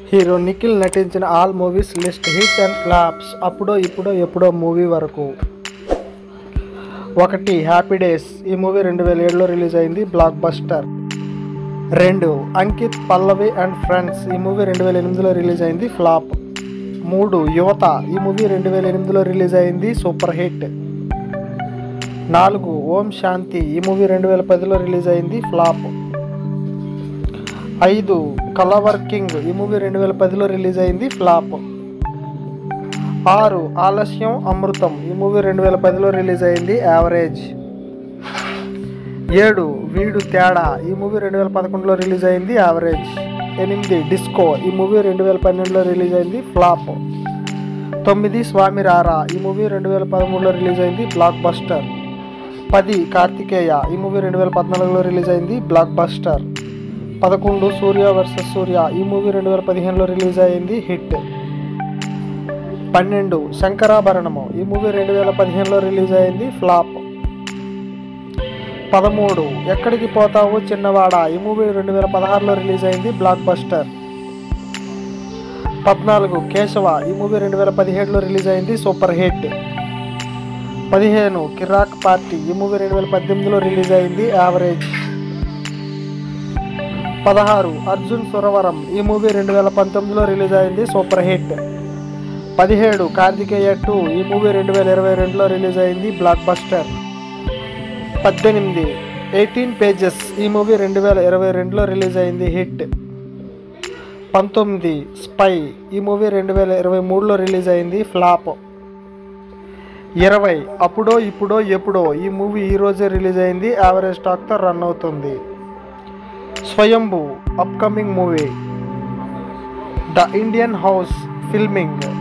hero Nikhil నటించిన all movies list hits and flops అప్పుడో ఇప్పుడో ఎప్పుడో మూవీ వరకు ఒకటి హ్యాపీ డేస్ ఈ మూవీ రెండు వేల ఏడులో రిలీజ్ అయింది బ్లాక్ బస్టర్ రెండు అంకిత్ పల్లవి అండ్ ఫ్రెండ్స్ ఈ మూవీ రెండు వేల ఎనిమిదిలో రిలీజ్ అయింది ఫ్లాప్ మూడు యువత ఈ మూవీ రెండు వేల ఎనిమిదిలో రిలీజ్ అయింది సూపర్ హిట్ నాలుగు ఓం శాంతి ఈ మూవీ రెండు వేల పదిలో రిలీజ్ అయింది ఫ్లాప్ ఐదు కలవర్ కింగ్ ఈ మూవీ రెండు వేల పదిలో రిలీజ్ అయింది ఫ్లాప్ ఆరు ఆలస్యం అమృతం ఈ మూవీ రెండు వేల పదిలో రిలీజ్ అయింది యావరేజ్ ఏడు వీడు తేడా ఈ మూవీ రెండు వేల పదకొండులో రిలీజ్ అయింది యావరేజ్ ఎనిమిది డిస్కో ఈ మూవీ రెండు వేల పన్నెండులో రిలీజ్ అయింది ఫ్లాప్ తొమ్మిది స్వామి రారా ఈ మూవీ రెండు వేల పదమూడులో రిలీజ్ అయింది బ్లాక్ బస్టర్ పది కార్తికేయ ఈ మూవీ రెండు వేల పద్నాలుగులో రిలీజ్ అయింది బ్లాక్ బస్టర్ పదకొండు సూర్య వర్సెస్ సూర్య ఈ మూవీ రెండు వేల పదిహేనులో రిలీజ్ అయింది హిట్ పన్నెండు శంకరాభరణము ఈ మూవీ రెండు వేల పదిహేనులో రిలీజ్ అయింది ఫ్లాప్ పదమూడు ఎక్కడికి పోతావు చిన్నవాడ ఈ మూవీ రెండు వేల పదహారులో రిలీజ్ అయింది బ్లాక్ బస్టర్ పద్నాలుగు కేశవ ఈ మూవీ రెండు వేల పదిహేడులో రిలీజ్ అయింది సూపర్ హిట్ పదిహేను కిరాక్ పార్టీ ఈ మూవీ రెండు వేల పద్దెనిమిదిలో రిలీజ్ అయింది యావరేజ్ పదహారు అర్జున్ సురవరం ఈ మూవీ రెండు వేల పంతొమ్మిదిలో రిలీజ్ అయింది సూపర్ హిట్ పదిహేడు కార్తికేయ టూ ఈ మూవీ రెండు వేల ఇరవై రెండులో రిలీజ్ అయింది బ్లాక్ బస్టర్ పద్దెనిమిది ఎయిటీన్ పేజెస్ ఈ మూవీ రెండు వేల ఇరవై రెండులో రిలీజ్ అయింది హిట్ పంతొమ్మిది స్పై ఈ మూవీ రెండు వేల ఇరవై మూడులో రిలీజ్ అయింది ఫ్లాప్ ఇరవై అప్పుడో ఇప్పుడో ఎప్పుడో ఈ మూవీ ఈ రోజే రిలీజ్ అయింది యావరేజ్ టాక్తో రన్ అవుతుంది Swayambhu upcoming movie the Indian house filming